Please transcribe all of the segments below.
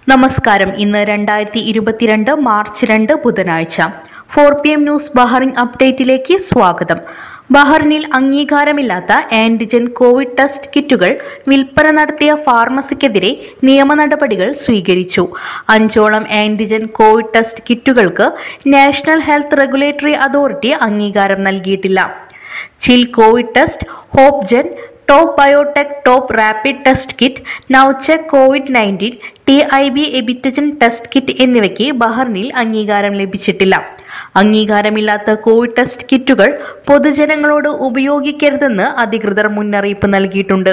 നമസ്കാരം ഇന്ന് രണ്ടായിരത്തി ഇരുപത്തിരണ്ട് മാർച്ച് രണ്ട് ബുധനാഴ്ച four P M news Bahrain അപ്ഡേറ്റിലേക്ക് സ്വാഗതം ബഹറിനിൽ അംഗീകാരമില്ലാത്ത ആന്റിജൻ കോവിഡ് ടെസ്റ്റ് കിറ്റുകൾ വിൽപ്പന നടത്തിയ ഫാർമസിക്കെതിരെ നിയമ നടപടികൾ സ്വീകരിച്ചു അഞ്ചോളം antigen Covid test കിറ്റുകൾക്ക് national health regulatory authority അംഗീകാരം നൽകിയിട്ടില്ല ചിൽ Covid test hope gen top biotech top rapid test kit നൗചെക് Covid nineteen T I B എബിറ്റജൻ test kit എന്നിവയ്ക്ക് ബഹറിനിൽ അംഗീകാരം ലഭിച്ചിട്ടില്ല അംഗീകാരമില്ലാത്ത കോവിഡ് ടെസ്റ്റ് കിറ്റുകൾ പൊതുജനങ്ങളോട് ഉപയോഗിക്കരുതെന്ന് അധികൃതർ മുന്നറിയിപ്പ് നൽകിയിട്ടുണ്ട്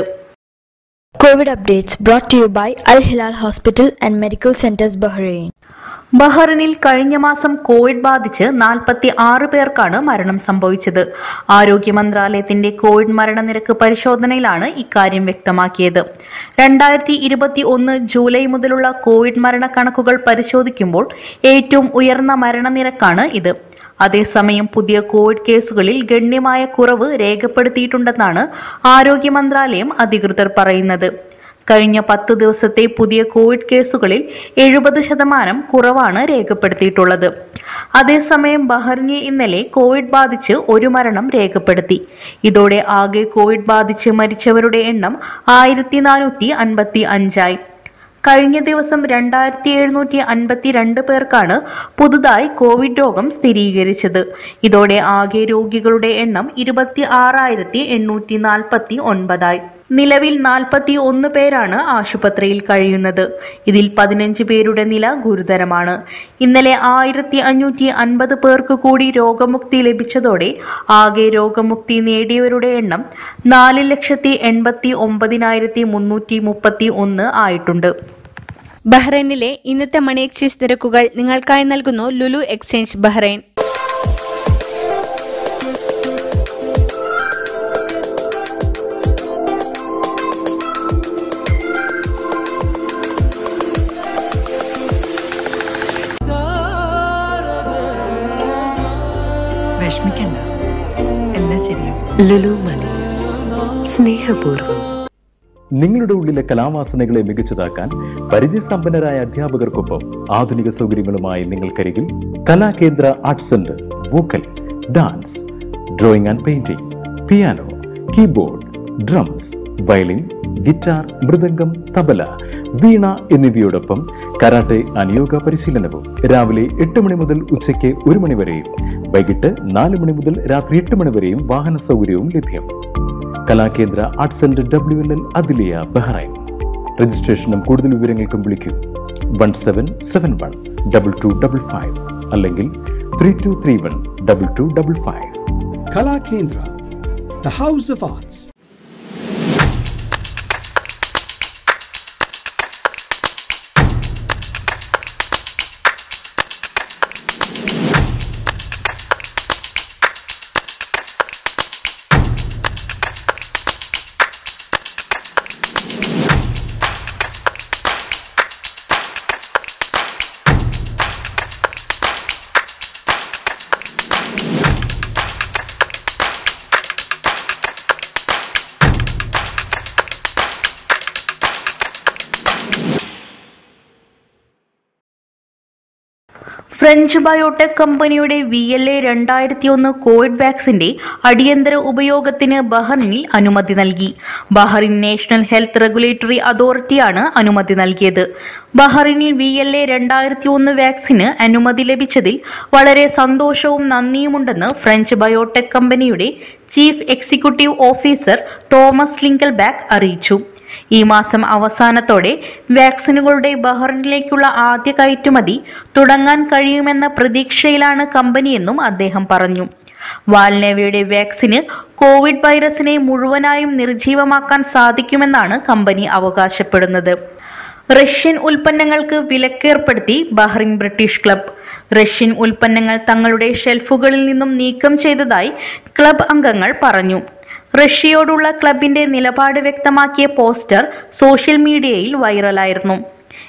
COVID updates brought to you by Al Hilal Hospital and Medical Centers Bahrain. ബഹ്റിനിൽ കഴിഞ്ഞ മാസം Covid ബാധിച്ച് നാൽപ്പത്തി ആറ് പേർക്കാണ് മരണം സംഭവിച്ചത് ആരോഗ്യ മന്ത്രാലയത്തിന്റെ കോവിഡ് മരണനിരക്ക് പരിശോധനയിലാണ് ഇക്കാര്യം വ്യക്തമാക്കിയത് രണ്ടായിരത്തി ഇരുപത്തി ഒന്ന് ജൂലൈ മുതലുള്ള കോവിഡ് മരണക്കണക്കുകൾ പരിശോധിക്കുമ്പോൾ ഏറ്റവും ഉയർന്ന മരണനിരക്കാണ് ഇത് അതേസമയം പുതിയ കോവിഡ് കേസുകളിൽ ഗണ്യമായ കുറവ് രേഖപ്പെടുത്തിയിട്ടുണ്ടെന്നാണ് ആരോഗ്യ മന്ത്രാലയം അധികൃതർ പറയുന്നത് കഴിഞ്ഞ പത്ത് ദിവസത്തെ പുതിയ കോവിഡ് കേസുകളിൽ എഴുപത് ശതമാനം കുറവാണ് രേഖപ്പെടുത്തിയിട്ടുള്ളത് അതേസമയം ബഹറിനിൽ ഇന്നലെ കോവിഡ് ബാധിച്ച് ഒരു മരണം രേഖപ്പെടുത്തി ഇതോടെ ആകെ കോവിഡ് ബാധിച്ച് മരിച്ചവരുടെ എണ്ണം ആയിരത്തി നാനൂറ്റി അൻപത്തി അഞ്ചായി കഴിഞ്ഞ ദിവസം രണ്ടായിരത്തി എഴുന്നൂറ്റി അൻപത്തി രണ്ട് പേർക്കാണ് പുതുതായി കോവിഡ് രോഗം സ്ഥിരീകരിച്ചത് ഇതോടെ ആകെ രോഗികളുടെ എണ്ണം ഇരുപത്തി ആറായിരത്തി എണ്ണൂറ്റി നാൽപ്പത്തി ഒൻപതായി നിലവിൽ നാൽപ്പത്തി ഒന്ന് പേരാണ് ആശുപത്രിയിൽ കഴിയുന്നത് ഇതിൽ പതിനഞ്ച് പേരുടെ നില ഗുരുതരമാണ് ഇന്നലെ ആയിരത്തി അഞ്ഞൂറ്റി അൻപത് പേർക്ക് കൂടി രോഗമുക്തി ലഭിച്ചതോടെ ആകെ രോഗമുക്തി നേടിയവരുടെ എണ്ണം നാല് ലക്ഷത്തി എൺപത്തി ഒമ്പതിനായിരത്തി മുന്നൂറ്റി മുപ്പത്തി ഒന്ന് ആയിട്ടുണ്ട് ബഹ്റൈനിലെ ഇന്നത്തെ മണി എക്സ്ചേഞ്ച് നിരക്കുകൾ നിങ്ങൾക്കായി നൽകുന്നു ലുലു എക്സ്ചേഞ്ച് ബഹ്റൈൻ വിഷമിക്കണ്ട എല്ലാം ശരിയാവും ലുലു മണി സ്നേഹപൂർവ്വം നിങ്ങളുടെ ഉള്ളിലെ കലാവാസനകളെ മികച്ചതാക്കാൻ പരിചയസമ്പന്നരായ അധ്യാപകർക്കൊപ്പം ആധുനിക സൗകര്യങ്ങളുമായി നിങ്ങൾക്കരികിൽ Kalakendra art centre vocal dance drawing and painting piano keyboard drums violin guitar mridangam tabla veena എന്നിവയോടൊപ്പം കരാട്ടെ അനുയോഗ പരിശീലനവും രാവിലെ എട്ട് മണി മുതൽ ഉച്ചയ്ക്ക് ഒരു മണി വരെയും വൈകിട്ട് നാല് മണി മുതൽ രാത്രി എട്ട് മണി വരെയും വാഹന സൗകര്യവും ലഭ്യം Kalakendra art centre W L L Adliya Bahrain രജിസ്ട്രേഷനും കൂടുതൽ വിവരങ്ങൾക്കും വിളിക്കൂ one seven seven one double two double five അല്ലെങ്കിൽ three two three one double two double five Kala Kendra, the House of Arts. French biotech കമ്പനിയുടെ V L A രണ്ടായിരത്തി ഒന്ന് covid വാക്സിന്റെ അടിയന്തര ഉപയോഗത്തിന് ബഹറിനിൽ അനുമതി നൽകി ബഹറിൻ നാഷണൽ ഹെൽത്ത് റെഗുലേറ്ററി അതോറിറ്റിയാണ് അനുമതി നൽകിയത് ബഹറിനിൽ വി എൽ എ രണ്ടായിരത്തി ഒന്ന് വാക്സിന് അനുമതി ലഭിച്ചതിൽ വളരെ സന്തോഷവും നന്ദിയുമുണ്ടെന്ന് ഫ്രഞ്ച് ബയോടെക് കമ്പനിയുടെ chief executive officer Thomas Lingelbach അറിയിച്ചു ഈ മാസം അവസാനത്തോടെ വാക്സിനുകളുടെ ബഹ്റിനിലേക്കുള്ള ആദ്യ കയറ്റുമതി തുടങ്ങാൻ കഴിയുമെന്ന പ്രതീക്ഷയിലാണ് കമ്പനിയെന്നും അദ്ദേഹം പറഞ്ഞു വാൽനേവയുടെ വാക്സിന് കോവിഡ് വൈറസിനെ മുഴുവനായും നിർജീവമാക്കാൻ സാധിക്കുമെന്നാണ് കമ്പനി അവകാശപ്പെടുന്നത് റഷ്യൻ ഉൽപ്പന്നങ്ങൾക്ക് വിലക്കേർപ്പെടുത്തി ബഹ്റിൻ ബ്രിട്ടീഷ് ക്ലബ് റഷ്യൻ ഉൽപ്പന്നങ്ങൾ തങ്ങളുടെ ഷെൽഫുകളിൽ നിന്നും നീക്കം ചെയ്തതായി ക്ലബ് അംഗങ്ങൾ പറഞ്ഞു റഷ്യയോടുള്ള ക്ലബിന്റെ നിലപാട് വ്യക്തമാക്കിയ പോസ്റ്റർ സോഷ്യൽ മീഡിയയിൽ വൈറലായിരുന്നു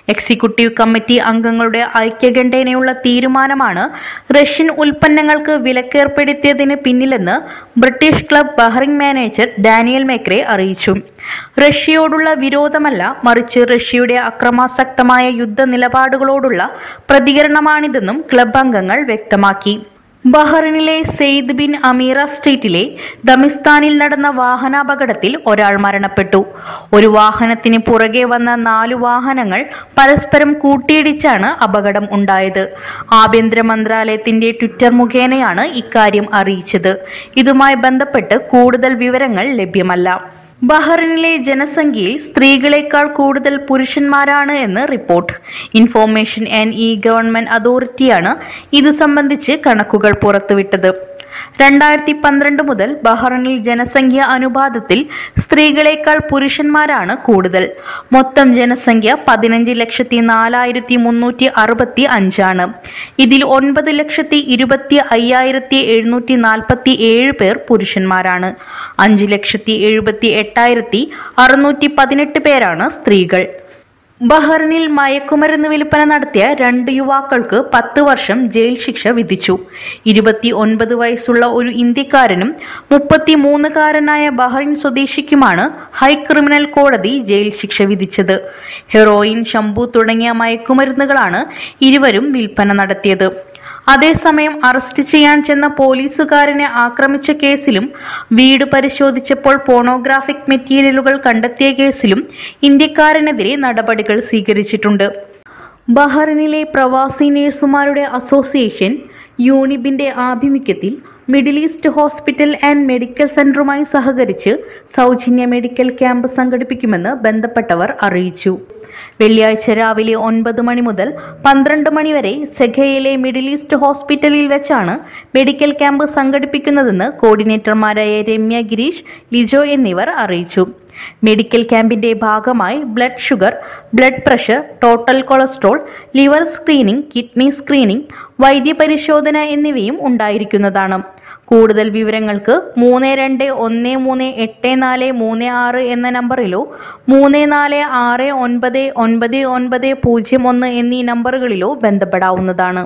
എക്സിക്യൂട്ടീവ് കമ്മിറ്റി അംഗങ്ങളുടെ ഐക്യകണ്ഠേനയുള്ള തീരുമാനമാണ് റഷ്യൻ ഉൽപ്പന്നങ്ങൾക്ക് വിലക്കേർപ്പെടുത്തിയതിന് പിന്നിലെന്ന് British club Bahrain manager Daniel മെക്രെ അറിയിച്ചു റഷ്യയോടുള്ള വിരോധമല്ല മറിച്ച് റഷ്യയുടെ അക്രമാസക്തമായ യുദ്ധ നിലപാടുകളോടുള്ള പ്രതികരണമാണിതെന്നും ക്ലബ് അംഗങ്ങൾ വ്യക്തമാക്കി ബഹ്റിനിലെ സെയ്ദ് ബിൻ അമീറ സ്ട്രീറ്റിലെ ദമിസ്ഥാനിൽ നടന്ന വാഹനാപകടത്തിൽ ഒരാൾ മരണപ്പെട്ടു ഒരു വാഹനത്തിന് പുറകെ വന്ന നാലു വാഹനങ്ങൾ പരസ്പരം കൂട്ടിയിടിച്ചാണ് അപകടം ഉണ്ടായത് ആഭ്യന്തര മന്ത്രാലയത്തിന്റെ ട്വിറ്റർ മുഖേനയാണ് ഇക്കാര്യം അറിയിച്ചത് ഇതുമായി ബന്ധപ്പെട്ട് കൂടുതൽ വിവരങ്ങൾ ലഭ്യമല്ല ബഹ്റിനിലെ ജനസംഖ്യയിൽ സ്ത്രീകളെക്കാൾ കൂടുതൽ പുരുഷന്മാരാണ് എന്ന് report information and e government അതോറിറ്റിയാണ് ഇതു സംബന്ധിച്ച് കണക്കുകൾ പുറത്തുവിട്ടത് രണ്ടായിരത്തി പന്ത്രണ്ട് മുതൽ ബഹ്റിനിൽ ജനസംഖ്യ അനുപാതത്തിൽ സ്ത്രീകളെക്കാൾ പുരുഷന്മാരാണ് കൂടുതൽ മൊത്തം ജനസംഖ്യ പതിനഞ്ച് ലക്ഷത്തി നാലായിരത്തി മുന്നൂറ്റി അറുപത്തി അഞ്ചാണ് ഇതിൽ ഒൻപത് ലക്ഷത്തി ഇരുപത്തി അയ്യായിരത്തി എഴുന്നൂറ്റി നാൽപ്പത്തി ഏഴ് പേർ പുരുഷന്മാരാണ് അഞ്ച് ലക്ഷത്തി എഴുപത്തി എട്ടായിരത്തി അറുന്നൂറ്റി പതിനെട്ട് പേരാണ് സ്ത്രീകൾ ബഹ്റിനിൽ മയക്കുമരുന്ന് വിൽപ്പന നടത്തിയ രണ്ട് യുവാക്കൾക്ക് പത്ത് വർഷം ജയിൽ ശിക്ഷ വിധിച്ചു ഇരുപത്തി ഒൻപത് വയസ്സുള്ള ഒരു ഇന്ത്യക്കാരനും മുപ്പത്തി മൂന്നുകാരനായ ബഹ്റിൻ സ്വദേശിക്കുമാണ് ഹൈ ക്രിമിനൽ കോടതി ജയിൽ ശിക്ഷ വിധിച്ചത് ഹെറോയിൻ ശംഭു തുടങ്ങിയ മയക്കുമരുന്നുകളാണ് ഇരുവരും വിൽപ്പന നടത്തിയത് അതേസമയം അറസ്റ്റ് ചെയ്യാൻ ചെന്ന പോലീസുകാരനെ ആക്രമിച്ച കേസിലും വീട് പരിശോധിച്ചപ്പോൾ പോണോഗ്രാഫിക് മെറ്റീരിയലുകൾ കണ്ടെത്തിയ കേസിലും ഇന്ത്യക്കാരനെതിരെ നടപടികൾ സ്വീകരിച്ചിട്ടുണ്ട് ബഹ്റിനിലെ പ്രവാസി നഴ്സുമാരുടെ അസോസിയേഷൻ യൂണിബിന്റെ ആഭിമുഖ്യത്തിൽ middle east hospital and medical സെന്ററുമായി സഹകരിച്ച് സൗജന്യ മെഡിക്കൽ ക്യാമ്പ് സംഘടിപ്പിക്കുമെന്ന് ബന്ധപ്പെട്ടവർ അറിയിച്ചു വെള്ളിയാഴ്ച രാവിലെ ഒൻപത് മണി മുതൽ പന്ത്രണ്ട് മണി വരെ സെഖയിലെ മിഡിൽ ഈസ്റ്റ് ഹോസ്പിറ്റലിൽ വെച്ചാണ് മെഡിക്കൽ ക്യാമ്പ് സംഘടിപ്പിക്കുന്നതെന്ന് കോർഡിനേറ്റർമാരായ രമ്യ ഗിരീഷ് ലിജോ എന്നിവർ അറിയിച്ചു മെഡിക്കൽ ക്യാമ്പിന്റെ ഭാഗമായി blood sugar blood pressure total cholesterol liver screening kidney screening വൈദ്യപരിശോധന എന്നിവയും ഉണ്ടായിരിക്കുന്നതാണ് കൂടുതൽ വിവരങ്ങൾക്ക് മൂന്ന് രണ്ട് ഒന്ന് മൂന്ന് എട്ട് നാല് മൂന്ന് ആറ് എന്ന നമ്പറിലോ മൂന്ന് നാല് ആറ് ഒൻപത് ഒൻപത് ഒൻപത് പൂജ്യം ഒന്ന് എന്നീ നമ്പറുകളിലോ ബന്ധപ്പെടാവുന്നതാണ്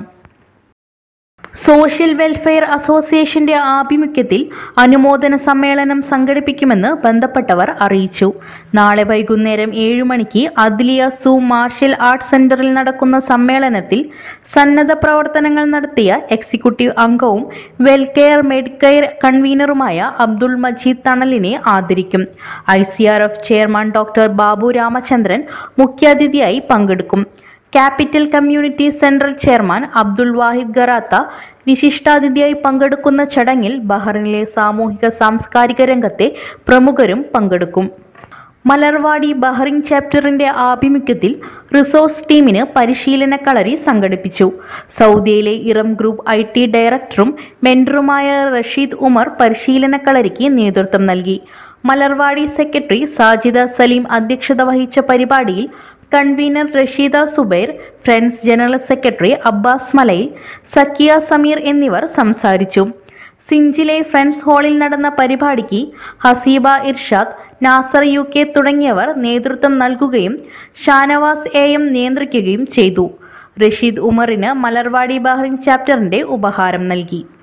സോഷ്യൽ വെൽഫെയർ അസോസിയേഷന്റെ ആഭിമുഖ്യത്തിൽ അനുമോദന സമ്മേളനം സംഘടിപ്പിക്കുമെന്ന് ബന്ധപ്പെട്ടവർ അറിയിച്ചു നാളെ വൈകുന്നേരം ഏഴു മണിക്ക് അദ്ലിയ സു മാർഷൽ ആർട്സ് സെന്ററിൽ നടക്കുന്ന സമ്മേളനത്തിൽ സന്നദ്ധ പ്രവർത്തനങ്ങൾ നടത്തിയ എക്സിക്യൂട്ടീവ് അംഗവും വെൽകെയർ മെഡിക്കെയർ കൺവീനറുമായ അബ്ദുൾ മജീദ് തണലിനെ ആദരിക്കും I C R F chairman doctor Babu Ramachandran മുഖ്യാതിഥിയായി പങ്കെടുക്കും capital community central chairman Abdul Wahid ഗറാത്ത വിശിഷ്ടാതിഥിയായി പങ്കെടുക്കുന്ന ചടങ്ങിൽ ബഹ്റിനിലെ സാമൂഹിക സാംസ്കാരിക രംഗത്തെ പ്രമുഖരും പങ്കെടുക്കും മലർവാടി ബഹ്റിൻ ചാപ്റ്ററിന്റെ ആഭിമുഖ്യത്തിൽ റിസോഴ്സ് ടീമിന് പരിശീലന കളരി സംഘടിപ്പിച്ചു സൗദിയിലെ ഇറം ഗ്രൂപ്പ് ഐ ടി ഡയറക്ടറും മെന്ററുമായ റഷീദ് ഉമർ പരിശീലന കളരിക്ക് നേതൃത്വം നൽകി മലർവാടി സെക്രട്ടറി സാജിദ സലീം അധ്യക്ഷത വഹിച്ച പരിപാടിയിൽ convener Rasheeda Zubair friends general secretary Abbas Malayil Zakiya Sameer എന്നിവർ സംസാരിച്ചു സിഞ്ചിലെ ഫ്രണ്ട്സ് ഹാളിൽ നടന്ന പരിപാടിക്ക് ഹസീബ ഇർഷാദ് നാസർ യു കെ തുടങ്ങിയവർ നേതൃത്വം നൽകുകയും ഷാനവാസ് എ എം നിയന്ത്രിക്കുകയും ചെയ്തു റഷീദ് ഉമറിന് മലർവാടി ബഹ്റിൻ ചാപ്റ്ററിന്റെ ഉപഹാരം നൽകി